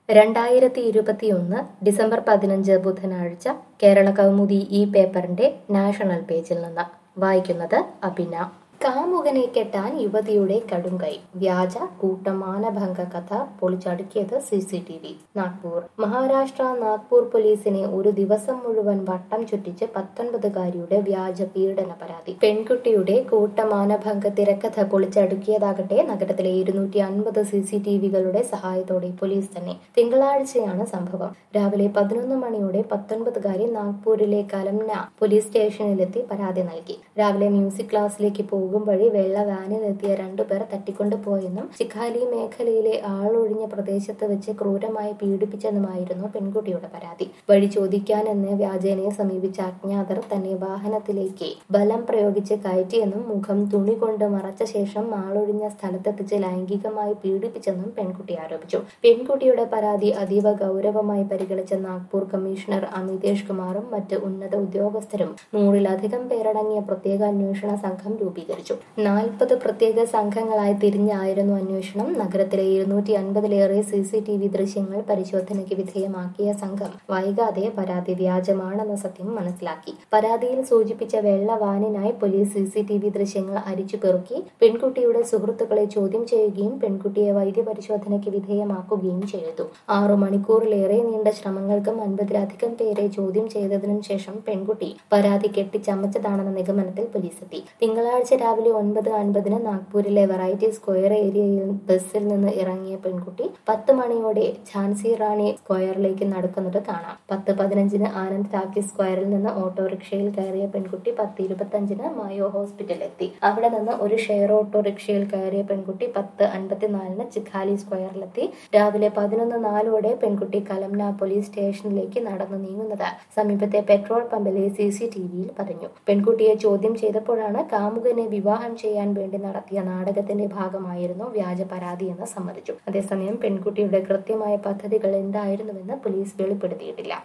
രണ്ടായിരത്തി ഇരുപത്തിയൊന്ന് ഡിസംബർ പതിനഞ്ച് ബുധനാഴ്ച കേരള കൗമുദി ഈ പേപ്പറിന്റെ നാഷണൽ പേജിൽ നിന്ന് വായിക്കുന്നത് അഭിന കാമുകനെ കെട്ടാൻ യുവതിയുടെ കടുങ്കൈ വ്യാജ കൂട്ടമാനഭംഗ കഥ പൊളിച്ചടുക്കിയത് C C T V Nagpur Maharashtra Nagpur പോലീസിനെ ഒരു ദിവസം മുഴുവൻ വട്ടം ചുറ്റിച്ച് പത്തൊൻപതുകാരിയുടെ വ്യാജ പീഡന പരാതി പെൺകുട്ടിയുടെ കൂട്ടമാനഭംഗ തിരക്കഥ പൊളിച്ചടുക്കിയതാകട്ടെ നഗരത്തിലെ ഇരുന്നൂറ്റി അൻപത് സി സി ടി വികളുടെ സഹായത്തോടെ പോലീസ് തന്നെ തിങ്കളാഴ്ചയാണ് സംഭവം രാവിലെ പതിനൊന്ന് മണിയോടെ പത്തൊൻപതുകാരി നാഗ്പൂരിലെ കലംന പോലീസ് സ്റ്റേഷനിലെത്തി പരാതി നൽകി രാവിലെ മ്യൂസിക് ക്ലാസ്സിലേക്ക് പോകും വഴി വെള്ള വാനിലെത്തിയ രണ്ടുപേർ തട്ടിക്കൊണ്ടുപോയെന്നും ചിഖാലി മേഖലയിലെ ആളൊഴിഞ്ഞ പ്രദേശത്ത് വെച്ച് ക്രൂരമായി പീഡിപ്പിച്ചെന്നുമായിരുന്നു പെൺകുട്ടിയുടെ പരാതി വഴി ചോദിക്കാനെന്ന് വ്യാജേനയെ സമീപിച്ച അജ്ഞാതർ തന്നെ വാഹനത്തിലേക്ക് ബലം പ്രയോഗിച്ച് കയറ്റിയെന്നും മുഖം തുണി കൊണ്ട് മറച്ച ശേഷം ആളൊഴിഞ്ഞ സ്ഥലത്തെത്തിച്ച് ലൈംഗികമായി പീഡിപ്പിച്ചെന്നും പെൺകുട്ടി ആരോപിച്ചു പെൺകുട്ടിയുടെ പരാതി അതീവ ഗൗരവമായി പരിഗണിച്ച നാഗ്പൂർ കമ്മീഷണർ അമിതേഷ് കുമാറും മറ്റ് ഉന്നത ഉദ്യോഗസ്ഥരും നൂറിലധികം പേരടങ്ങിയ പ്രത്യേക അന്വേഷണ സംഘം രൂപീകരിച്ചു നാൽപ്പത് പ്രത്യേക സംഘങ്ങളായി തിരിഞ്ഞായിരുന്നു അന്വേഷണം നഗരത്തിലെ ഇരുന്നൂറ്റി അൻപതിലേറെ സി സി ടി വി ദൃശ്യങ്ങൾ പരിശോധനയ്ക്ക് വിധേയമാക്കിയ സംഘം വൈകാതെ പരാതി വ്യാജമാണെന്ന സത്യം മനസ്സിലാക്കി പരാതിയിൽ സൂചിപ്പിച്ച വെള്ള വാനിനായി police C C T V ദൃശ്യങ്ങൾ അരിച്ചു പെറുക്കി പെൺകുട്ടിയുടെ സുഹൃത്തുക്കളെ ചോദ്യം ചെയ്യുകയും പെൺകുട്ടിയെ വൈദ്യപരിശോധനയ്ക്ക് വിധേയമാക്കുകയും ചെയ്തു ആറു മണിക്കൂറിലേറെ നീണ്ട ശ്രമങ്ങൾക്കും അൻപതിലധികം പേരെ ചോദ്യം ചെയ്തതിനും ശേഷം പെൺകുട്ടി പരാതി കെട്ടിച്ചമച്ചതാണെന്ന നിഗമനത്തിൽ പോലീസ് എത്തി തിങ്കളാഴ്ച രാവിലെ ഒൻപത് അൻപതിന് നാഗ്പൂരിലെ വെറൈറ്റി സ്ക്വയർ ഏരിയയിൽ ബസ്സിൽ നിന്ന് ഇറങ്ങിയ പെൺകുട്ടി പത്ത് മണിയോടെ ഝാൻസി റാണി സ്ക്വയറിലേക്ക് നടക്കുന്നത് കാണാം പത്ത് പതിനഞ്ചിന് ആനന്ദ് ടാക്കി സ്ക്വയറിൽ നിന്ന് ഓട്ടോറിക്ഷയിൽ കയറിയ പെൺകുട്ടി പത്ത് ഇരുപത്തഞ്ചിന് മായോ ഹോസ്പിറ്റലിൽ എത്തി അവിടെ നിന്ന് ഒരു ഷെയർ ഓട്ടോറിക്ഷയിൽ കയറിയ പെൺകുട്ടി പത്ത് അൻപത്തിനാലിന് ചിഖാലി സ്ക്വയറിലെത്തി രാവിലെ പതിനൊന്ന് നാലോടെ പെൺകുട്ടി കലംന പോലീസ് സ്റ്റേഷനിലേക്ക് നടന്നു നീങ്ങുന്നത് സമീപത്തെ പെട്രോൾ പമ്പിലെ സി സി ടി വിയിൽ പതിഞ്ഞു പെൺകുട്ടിയെ ചോദ്യം ചെയ്തപ്പോഴാണ് കാമുകനെ വിവാഹം ചെയ്യാൻ വേണ്ടി നടത്തിയ നാടകത്തിന്റെ ഭാഗമായിരുന്നു വ്യാജ പരാതി എന്ന് സമ്മതിച്ചു അതേസമയം പെൺകുട്ടിയുടെ കൃത്യമായ പദ്ധതികൾ എന്തായിരുന്നുവെന്ന് പോലീസ് വെളിപ്പെടുത്തിയിട്ടില്ല